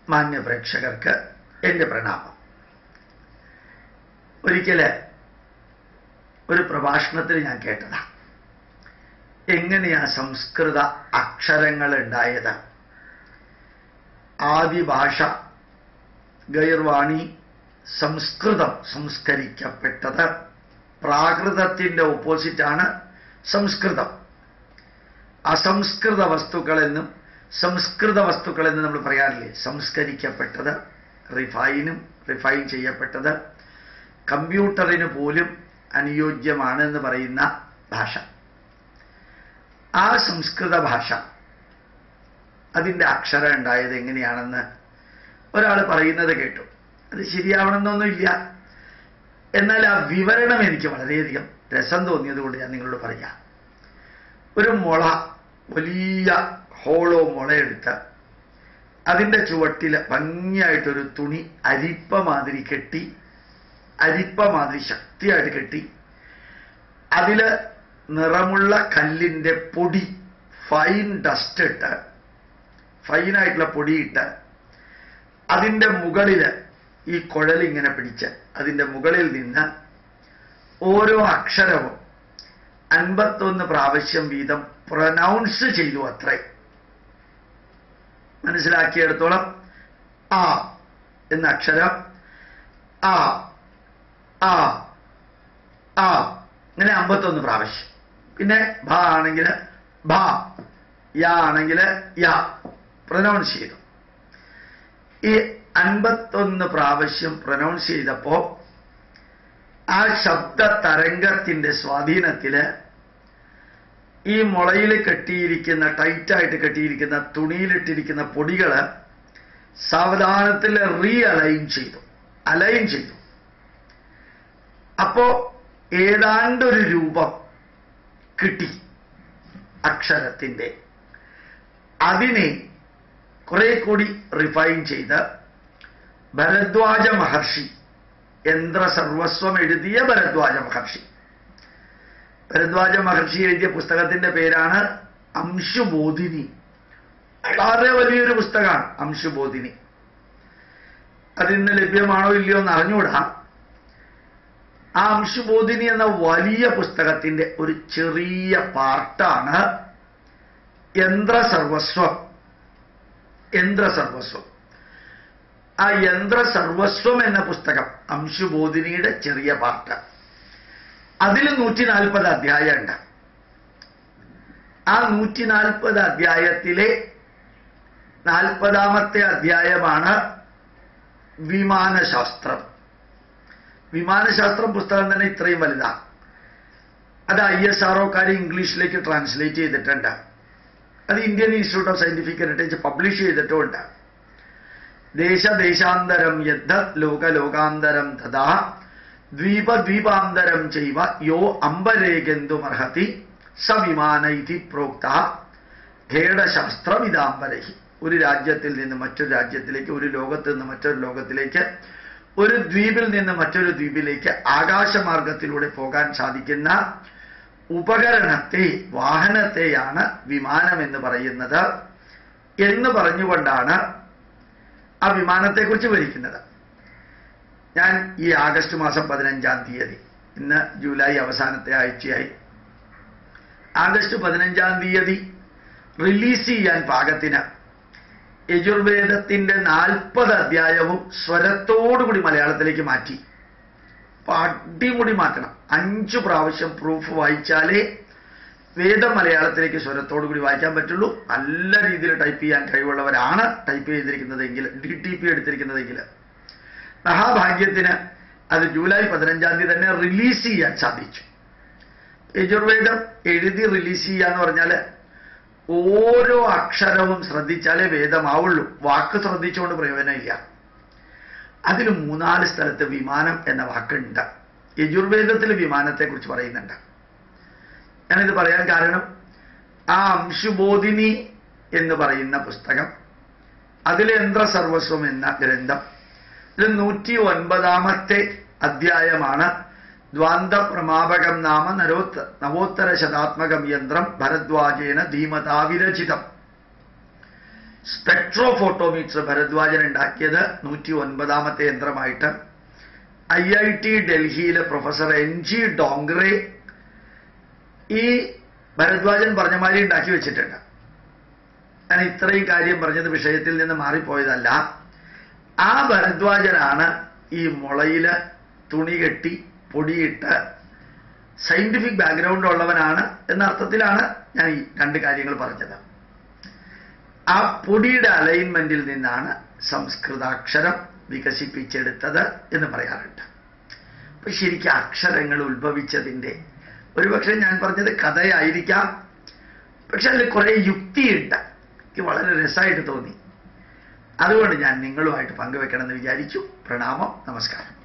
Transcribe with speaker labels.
Speaker 1: മാന്യ പ്രേക്ഷകർക്ക് എൻ്റെ പ്രണാമം ഒരിക്കല് ഒരു പ്രഭാഷണത്തിൽ ഞാൻ കേട്ടതാ എങ്ങനെയാ സംസ്കൃത അക്ഷരങ്ങൾ ഉണ്ടായത് ആദി ഭാഷ ഗൈർവാണി സംസ്കൃതം സംസ്കരിക്കപ്പെട്ടത് പ്രാകൃതത്തിന്റെ ഓപ്പോസിറ്റാണ് സംസ്കൃതം അസംസ്കൃത വസ്തുക്കളെന്നും സംസ്കൃത വസ്തുക്കളെന്ന് നമ്മൾ പറയാറില്ലേ സംസ്കരിക്കപ്പെട്ടത് റിഫൈനും റിഫൈൻ ചെയ്യപ്പെട്ടത് കമ്പ്യൂട്ടറിന് പോലും അനുയോജ്യമാണ് എന്ന് പറയുന്ന ഭാഷ ആ സംസ്കൃത ഭാഷ അതിൻ്റെ അക്ഷരം ഉണ്ടായത് എങ്ങനെയാണെന്ന് ഒരാൾ പറയുന്നത് കേട്ടു അത് ശരിയാവണമെന്നൊന്നുമില്ല എന്നാൽ ആ വിവരണം എനിക്ക് വളരെയധികം രസം തോന്നിയത് കൊണ്ട് ഞാൻ നിങ്ങളോട് പറയാം ഒരു മുള വലിയ ഹോളോ മുളയെടുത്ത് അതിൻ്റെ ചുവട്ടിൽ ഭംഗിയായിട്ടൊരു തുണി അരിപ്പ മാതിരി കെട്ടി അരിപ്പ മാതിരി ശക്തിയായിട്ട് കെട്ടി അതിൽ നിറമുള്ള കല്ലിൻ്റെ പൊടി ഫൈൻ ഡസ്റ്റ് ഇട്ട് ഫൈനായിട്ടുള്ള പൊടിയിട്ട് അതിൻ്റെ മുകളിൽ ഈ കുഴലിങ്ങനെ പിടിച്ച് അതിൻ്റെ മുകളിൽ നിന്ന് ഓരോ അക്ഷരവും അൻപത്തൊന്ന് പ്രാവശ്യം വീതം പ്രൊനൗൺസ് ചെയ്തു അത്രേ മനസ്സിലാക്കിയെടുത്തോളം ആ എന്ന അക്ഷരം ആ ആ ആ ഇങ്ങനെ അമ്പത്തൊന്ന് പ്രാവശ്യം പിന്നെ ഭ ആണെങ്കിൽ ഭ യ ആണെങ്കിൽ യ പ്രൊനൗൺസ് ചെയ്തു ഈ അൻപത്തൊന്ന് പ്രാവശ്യം പ്രൊനൗൺസ് ചെയ്തപ്പോ ആ ശബ്ദ തരംഗത്തിന്റെ സ്വാധീനത്തില് ഈ മുളയിൽ കെട്ടിയിരിക്കുന്ന ടൈറ്റായിട്ട് കെട്ടിയിരിക്കുന്ന തുണിയിലിട്ടിരിക്കുന്ന പൊടികള് സാവധാനത്തിൽ റീ അലൈൻ ചെയ്തു അലൈൻ ചെയ്തു അപ്പോ ഏതാണ്ടൊരു രൂപം കിട്ടി അക്ഷരത്തിന്റെ അതിനെ കുറെ കൂടി റിഫൈൻ ചെയ്ത് ഭരദ്വാജ മഹർഷി യന്ത്ര സർവസ്വം എഴുതിയ ഭരദ്വാജ മഹർഷി ഭരദ്വാജ മഹർഷി എഴുതിയ പുസ്തകത്തിന്റെ പേരാണ് അംശുബോധിനി വളരെ വലിയൊരു പുസ്തകമാണ് അംശുബോധിനി അതിന്ന് ലഭ്യമാണോ ഇല്ലയോ എന്ന് അറിഞ്ഞുകൂടാ ആ അംശുബോധിനി എന്ന വലിയ പുസ്തകത്തിന്റെ ഒരു ചെറിയ പാർട്ടാണ് യന്ത്ര സർവസ്വം യന്ത്ര സർവസ്വം ആ യന്ത്ര സർവസ്വം എന്ന പുസ്തകം അംശുബോധിനിയുടെ ചെറിയ പാർട്ട് അതിൽ നൂറ്റി നാൽപ്പത് അധ്യായമുണ്ട് ആ നൂറ്റി നാൽപ്പത് അധ്യായത്തിലെ നാൽപ്പതാമത്തെ അധ്യായമാണ് വിമാനശാസ്ത്രം വിമാനശാസ്ത്രം പുസ്തകം തന്നെ ഇത്രയും വലുതാണ് അത് ഐ എസ് ആർ ഒക്കാര് ഇംഗ്ലീഷിലേക്ക് ട്രാൻസ്ലേറ്റ് ചെയ്തിട്ടുണ്ട് അത് Indian institute of scientific heritage publish ചെയ്തിട്ടുമുണ്ട് ദേശദേശാന്തരം യദ്ധ ലോകലോകാന്തരം തഥാ ദ്വീപദ്വീപാന്തരം ചെയ്വ യോ അംബരേഗന്തുമർഹതി സ വിമാന ഇതി പ്രോക്ത ഭേടശാസ്ത്രമിതാംബരഹി ഒരു രാജ്യത്തിൽ നിന്ന് മറ്റൊരു രാജ്യത്തിലേക്ക് ഒരു ലോകത്ത് നിന്ന് മറ്റൊരു ലോകത്തിലേക്ക് ഒരു ദ്വീപിൽ നിന്ന് മറ്റൊരു ദ്വീപിലേക്ക് ആകാശമാർഗത്തിലൂടെ പോകാൻ സാധിക്കുന്ന ഉപകരണത്തെ വാഹനത്തെയാണ് വിമാനം എന്ന് പറയുന്നത് എന്ന് പറഞ്ഞുകൊണ്ടാണ് ആ വിമാനത്തെക്കുറിച്ച് വിവരിക്കുന്നത് ഞാൻ ഈ ആഗസ്റ്റ് മാസം പതിനഞ്ചാം തീയതി ഇന്ന് ജൂലൈ അവസാനത്തെ ആഴ്ചയായി ആഗസ്റ്റ് പതിനഞ്ചാം തീയതി റിലീസ് ചെയ്യാൻ പാകത്തിന് യജുർവേദത്തിന്റെ നാൽപ്പത് അധ്യായവും സ്വരത്തോടുകൂടി മലയാളത്തിലേക്ക് മാറ്റി അപ്പൊ അടിമുടി മാറ്റണം അഞ്ചു പ്രാവശ്യം പ്രൂഫ് വായിച്ചാലേ വേദം മലയാളത്തിലേക്ക് സ്വരത്തോടു കൂടി വായിക്കാൻ പറ്റുള്ളൂ നല്ല രീതിയിൽ ടൈപ്പ് ചെയ്യാൻ കഴിവുള്ളവരാണ് ടൈപ്പ് ചെയ്തിരിക്കുന്നതെങ്കിൽ ഡി ടി പി എടുത്തിരിക്കുന്നതെങ്കിൽ മഹാഭാഗ്യത്തിന് അത് ജൂലൈ പതിനഞ്ചാം തീയതി തന്നെ റിലീസ് ചെയ്യാൻ സാധിച്ചു യജുർവേദം എഴുതി റിലീസ് ചെയ്യാന്ന് പറഞ്ഞാൽ ഓരോ അക്ഷരവും ശ്രദ്ധിച്ചാലേ വേദമാവുള്ളൂ വാക്ക് ശ്രദ്ധിച്ചുകൊണ്ട് പ്രയോജനമില്ല അതിൽ മൂന്നാല് സ്ഥലത്ത് വിമാനം എന്ന വാക്കുണ്ട് യജുർവേദത്തിൽ വിമാനത്തെക്കുറിച്ച് പറയുന്നുണ്ട് ഞാനിത് പറയാൻ കാരണം ആ അംശുബോധിനി എന്ന് പറയുന്ന പുസ്തകം അതിൽ യന്ത്രസർവസ്വം എന്ന ഗ്രന്ഥം ഇത് നൂറ്റി ഒൻപതാമത്തെ അധ്യായമാണ് ദ്വാന്ത പ്രമാപകം നാമ നരോത്ത നവോത്തര ശതാത്മകം യന്ത്രം ഭരദ്വാജേന ധീമതാ വിരചിതം സ്പെക്ട്രോഫോട്ടോമീറ്റർ ഭരദ്വാജൻ ഉണ്ടാക്കിയത് നൂറ്റി ഒൻപതാമത്തെ യന്ത്രമായിട്ട് ഐ ഐ ടി ഡൽഹിയിലെ പ്രൊഫസർ എൻ ജി ഡോങ്റെ ഈ ഭരദ്വാജൻ പറഞ്ഞ മാതിരി ഉണ്ടാക്കി വെച്ചിട്ടുണ്ട് ഞാൻ ഇത്രയും കാര്യം പറഞ്ഞത് വിഷയത്തിൽ നിന്ന് മാറിപ്പോയതല്ല ആ ഭരദ്വാജനാണ് ഈ മുളയില് തുണി കെട്ടി പൊടിയിട്ട് സയന്റിഫിക് ബാക്ക്ഗ്രൗണ്ട് ഉള്ളവനാണ് എന്ന അർത്ഥത്തിലാണ് ഞാൻ ഈ രണ്ട് കാര്യങ്ങൾ പറഞ്ഞത് ആ പൊടിയുടെ അലൈൻമെന്റിൽ നിന്നാണ് സംസ്കൃതാക്ഷരം വികസിപ്പിച്ചെടുത്തത് എന്ന് പറയാറുണ്ട് അപ്പൊ ശരിക്കും അക്ഷരങ്ങൾ ഉത്ഭവിച്ചതിൻ്റെ ഒരുപക്ഷെ ഞാൻ പറഞ്ഞത് കഥയായിരിക്കാം പക്ഷെ അതിൽ കുറെ യുക്തിയുണ്ട് എനിക്ക് വളരെ രസമായിട്ട് തോന്നി അതുകൊണ്ട് ഞാൻ നിങ്ങളുമായിട്ട് പങ്കുവെക്കണമെന്ന് വിചാരിച്ചു പ്രണാമം നമസ്കാരം